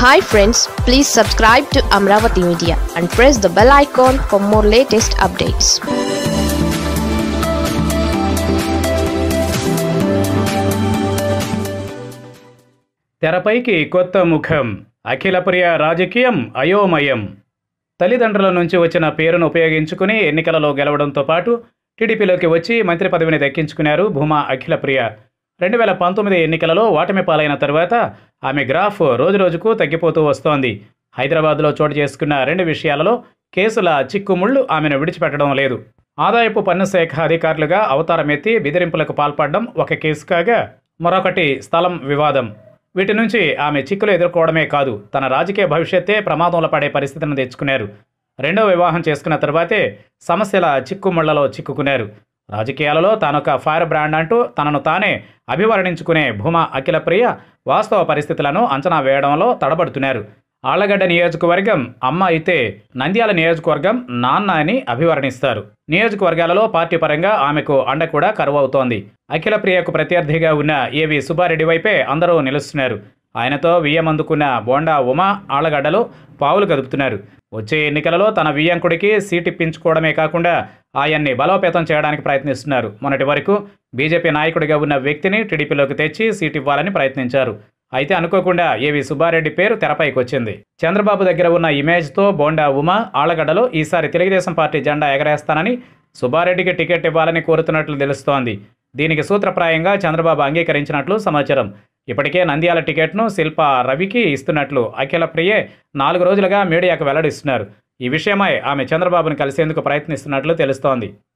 hi friends please subscribe to Amaravati media and press the bell icon for more latest updates తెరపైకి కొత్త ముఖం అఖిలప్రియ రాజకీయం అయోమయం తల్లిదండ్రుల నుంచి వచ్చిన పేరును ఉపయోగించుకుని ఎన్నికలలో గెలవడంతో పాటు టీడీపీలోకి వచ్చి మంత్రి పదవిని దక్కించుకున్నారు భూమా అఖిలప్రియ రెండు వేల పంతొమ్మిది ఎన్నికలలో ఓటమి పాలైన తరువాత ఆమె గ్రాఫ్ రోజురోజుకు తగ్గిపోతూ వస్తోంది హైదరాబాద్లో చోటు చేసుకున్న రెండు విషయాలలో కేసుల చిక్కుముళ్ళు ఆమెను విడిచిపెట్టడం లేదు ఆదాయపు పన్ను శాఖ అధికారులుగా అవతారమెత్తి బెదిరింపులకు పాల్పడడం ఒక కేసు కాగా మరొకటి స్థలం వివాదం వీటి నుంచి ఆమె చిక్కులు ఎదుర్కోవడమే కాదు తన రాజకీయ భవిష్యత్తే ప్రమాదంలో పడే పరిస్థితిని తెచ్చుకున్నారు రెండో వివాహం చేసుకున్న తర్వాతే సమస్యల చిక్కుముళ్లలో చిక్కుకున్నారు రాజకీయాలలో తానొక ఫైర్ బ్రాండ్ అంటూ తనను తానే అభివర్ణించుకునే భూమా అఖిలప్రియ వాస్తవ పరిస్థితులను అంచనా వేయడంలో తడబడుతున్నారు ఆళ్లగడ్డ నియోజకవర్గం అమ్మ అయితే నంద్యాల నియోజకవర్గం నాన్న అని అభివర్ణిస్తారు నియోజకవర్గాలలో పార్టీ పరంగా ఆమెకు అండ కూడా కరువవుతోంది అఖిల ప్రియకు ప్రత్యర్థిగా ఉన్న ఏవి సుబ్బారెడ్డి వైపే అందరూ నిలుస్తున్నారు ఆయనతో వియ్యం అందుకున్న బోండా ఉమా ఆళ్లగడ్డలో పావులు కదుపుతున్నారు వచ్చే ఎన్నికలలో తన వియ్యంకుడికి సీట్ ఇప్పించుకోవడమే కాకుండా ఆయన్ని బలోపేతం చేయడానికి ప్రయత్నిస్తున్నారు మొన్నటి వరకు బీజేపీ నాయకుడిగా ఉన్న వ్యక్తిని టీడీపీలోకి తెచ్చి సీట్ ఇవ్వాలని ప్రయత్నించారు అయితే అనుకోకుండా ఏవి సుబ్బారెడ్డి పేరు తెరపైకి వచ్చింది చంద్రబాబు దగ్గర ఉన్న ఇమేజ్తో బోండా ఉమా ఆళ్లగడ్డలో ఈసారి తెలుగుదేశం పార్టీ జెండా ఎగరేస్తానని సుబ్బారెడ్డికి టికెట్ ఇవ్వాలని కోరుతున్నట్లు తెలుస్తోంది దీనికి సూత్రప్రాయంగా చంద్రబాబు అంగీకరించినట్లు సమాచారం ఇప్పటికే నంద్యాల టికెట్ను శిల్ప రవికి ఇస్తున్నట్లు అఖిల ప్రియే నాలుగు రోజులుగా మీడియాకు వెల్లడిస్తున్నారు ఈ విషయమై ఆమె చంద్రబాబును కలిసేందుకు ప్రయత్నిస్తున్నట్లు తెలుస్తోంది